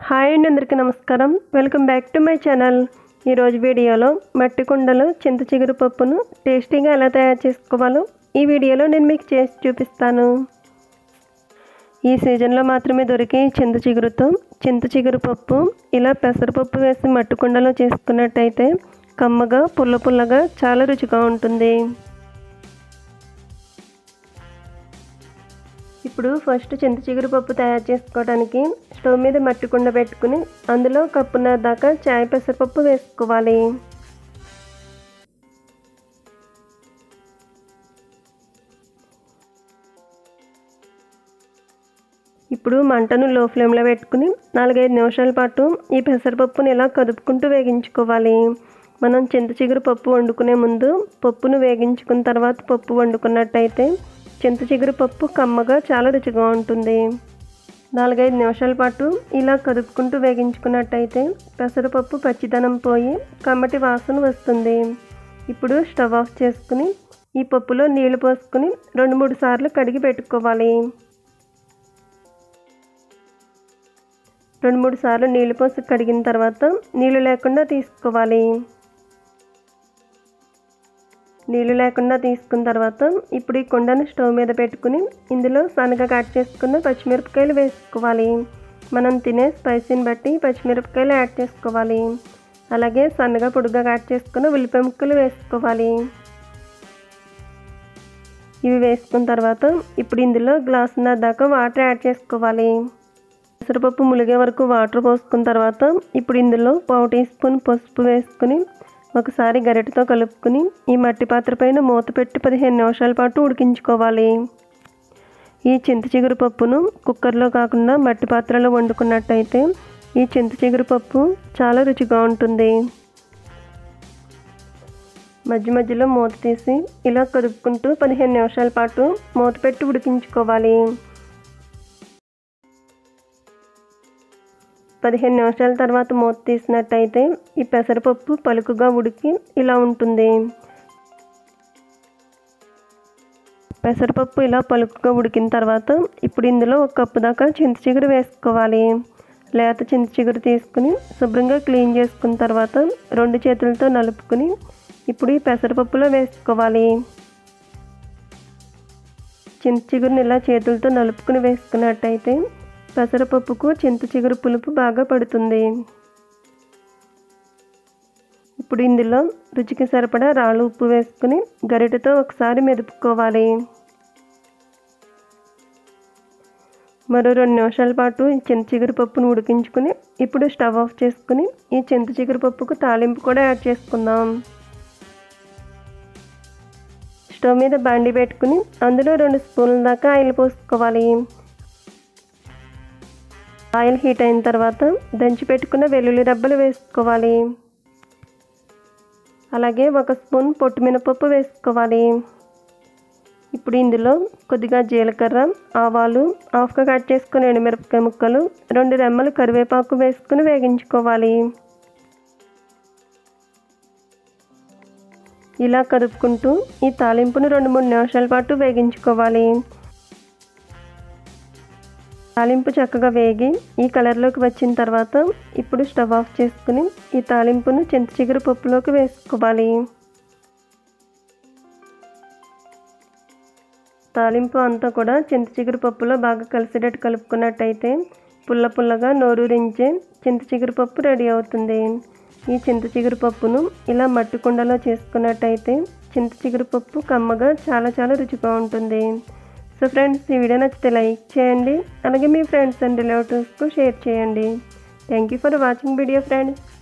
hi అండి అందరికీ నమస్కారం welcome back to my channel ఈరోజు వీడియోలో మట్టి కుండలో చింత చిగురు పప్పును టేస్టీగా ఎలా తయారు చేసుకోవాలో ఈ వీడియోలో నేను మీకు చేసి చూపిస్తాను ఈ సీజన్లో మాత్రమే దొరికే చింత చిగురుతో చింత చిగురు పప్పు ఇలా పెసరపప్పు వేసి మట్టి కుండలో చేసుకున్నట్టయితే కమ్మగా పుల్ల పుల్లగా చాలా రుచిగా ఉంటుంది ఇప్పుడు ఫస్ట్ చింత చిగురు పప్పు తయారు చేసుకోవడానికి స్టవ్ మీద మట్టి కుండ పెట్టుకుని అందులో కప్పున్నర దాకా చాయ్ పెసరపప్పు వేసుకోవాలి ఇప్పుడు మంటను లో ఫ్లేమ్లో పెట్టుకుని నాలుగైదు నిమిషాల పాటు ఈ పెసరపప్పుని ఇలా కదుపుకుంటూ వేగించుకోవాలి మనం చింత చిగురు పప్పు వండుకునే ముందు పప్పును వేగించుకున్న తర్వాత పప్పు వండుకున్నట్టయితే చింత చిగురు పప్పు కమ్మగా చాలా రుచిగా ఉంటుంది నాలుగైదు నిమిషాల పాటు ఇలా కదుపుకుంటూ వేగించుకున్నట్టయితే పెసరపప్పు పచ్చిదనం పోయి కమ్మటి వాసన వస్తుంది ఇప్పుడు స్టవ్ ఆఫ్ చేసుకుని ఈ పప్పులో నీళ్లు పోసుకుని రెండు మూడు సార్లు కడిగి పెట్టుకోవాలి రెండు మూడు సార్లు నీళ్లు పోసి కడిగిన తర్వాత నీళ్లు లేకుండా తీసుకోవాలి నీళ్ళు లేకుండా తీసుకున్న తర్వాత ఇప్పుడు ఈ కుండను స్టవ్ మీద పెట్టుకుని ఇందులో సన్నగా కట్ చేసుకున్న పచ్చిమిరపకాయలు వేసుకోవాలి మనం తినే స్పైసీని బట్టి పచ్చిమిరపకాయలు యాడ్ చేసుకోవాలి అలాగే సన్నగా పొడుగా కట్ చేసుకున్న ఉల్లిపాయ ముక్కలు వేసుకోవాలి ఇవి వేసుకున్న తర్వాత ఇప్పుడు ఇందులో గ్లాసున్నర దాకా వాటర్ యాడ్ చేసుకోవాలి పెసరపప్పు ములిగే వరకు వాటర్ పోసుకున్న తర్వాత ఇప్పుడు ఇందులో పావు టీ స్పూన్ పసుపు వేసుకుని ఒకసారి గరిటెతో కలుపుకుని ఈ మట్టి పాత్ర పైన మూత పెట్టి పదిహేను నిమిషాల పాటు ఉడికించుకోవాలి ఈ చింత చిగురు పప్పును కుక్కర్లో కాకుండా మట్టి పాత్రలో వండుకున్నట్టయితే ఈ చింత చిగురు పప్పు చాలా రుచిగా ఉంటుంది మధ్య మధ్యలో మూత తీసి ఇలా కదుపుకుంటూ పదిహేను నిమిషాల పాటు మూత పెట్టి ఉడికించుకోవాలి పదిహేను నిమిషాల తర్వాత మూత తీసినట్టయితే ఈ పెసరపప్పు పలుకుగా ఉడికి ఇలా ఉంటుంది పెసరపప్పు ఇలా పలుకుగా ఉడికిన తర్వాత ఇప్పుడు ఇందులో ఒక కప్పు దాకా చింత చిగురు వేసుకోవాలి లేత చింత చిగురు తీసుకుని శుభ్రంగా క్లీన్ చేసుకున్న తర్వాత రెండు చేతులతో నలుపుకుని ఇప్పుడు ఈ పెసరపప్పులో వేసుకోవాలి చింత చిగురుని ఇలా చేతులతో నలుపుకుని వేసుకున్నట్టయితే పెసరపప్పుకు చింత చిగురు పులుపు బాగా పడుతుంది ఇప్పుడు ఇందులో రుచికి సరిపడా రాళ్ళు ఉప్పు వేసుకుని గరిటెతో ఒకసారి మెదుపుకోవాలి మరో రెండు నిమిషాల పాటు ఈ చింత చిగురు పప్పును ఉడికించుకుని ఇప్పుడు స్టవ్ ఆఫ్ చేసుకుని ఈ చింత చిగురు పప్పుకు తాలింపు కూడా యాడ్ చేసుకుందాం స్టవ్ మీద బండి పెట్టుకుని అందులో రెండు స్పూన్ల దాకా ఆయిల్ పోసుకోవాలి ఆయిల్ హీట్ అయిన తర్వాత దంచి పెట్టుకున్న వెల్లుల్లి రబ్బలు వేసుకోవాలి అలాగే ఒక స్పూన్ పొట్టు మినపప్పు వేసుకోవాలి ఇప్పుడు ఇందులో కొద్దిగా జీలకర్ర ఆవాలు హాఫ్గా కట్ చేసుకుని ఎండుమిరపకాయ ముక్కలు రెండు రెమ్మలు కరివేపాకు వేసుకుని వేగించుకోవాలి ఇలా కదుపుకుంటూ ఈ తాలింపును రెండు మూడు నిమిషాల పాటు వేగించుకోవాలి తాలింపు చక్కగా వేగి ఈ కలర్లోకి వచ్చిన తర్వాత ఇప్పుడు స్టవ్ ఆఫ్ చేసుకుని ఈ తాలింపును చింత చిగురు పప్పులోకి వేసుకోవాలి తాలింపు అంతా కూడా చింత చిగురు పప్పులో బాగా కలిసేటట్టు కలుపుకున్నట్టయితే పుల్ల పుల్లగా నోరూరించే చింత చిగురు పప్పు రెడీ అవుతుంది ఈ చింత చిగురు పప్పును ఇలా మట్టి కుండలో చేసుకున్నట్టయితే చింత చిగురు పప్పు కమ్మగా చాలా చాలా రుచిగా ఉంటుంది సో ఫ్రెండ్స్ ఈ వీడియో నచ్చితే లైక్ చేయండి అలాగే మీ ఫ్రెండ్స్ అండ్ రిలేటివ్స్కు షేర్ చేయండి thank you for watching video friends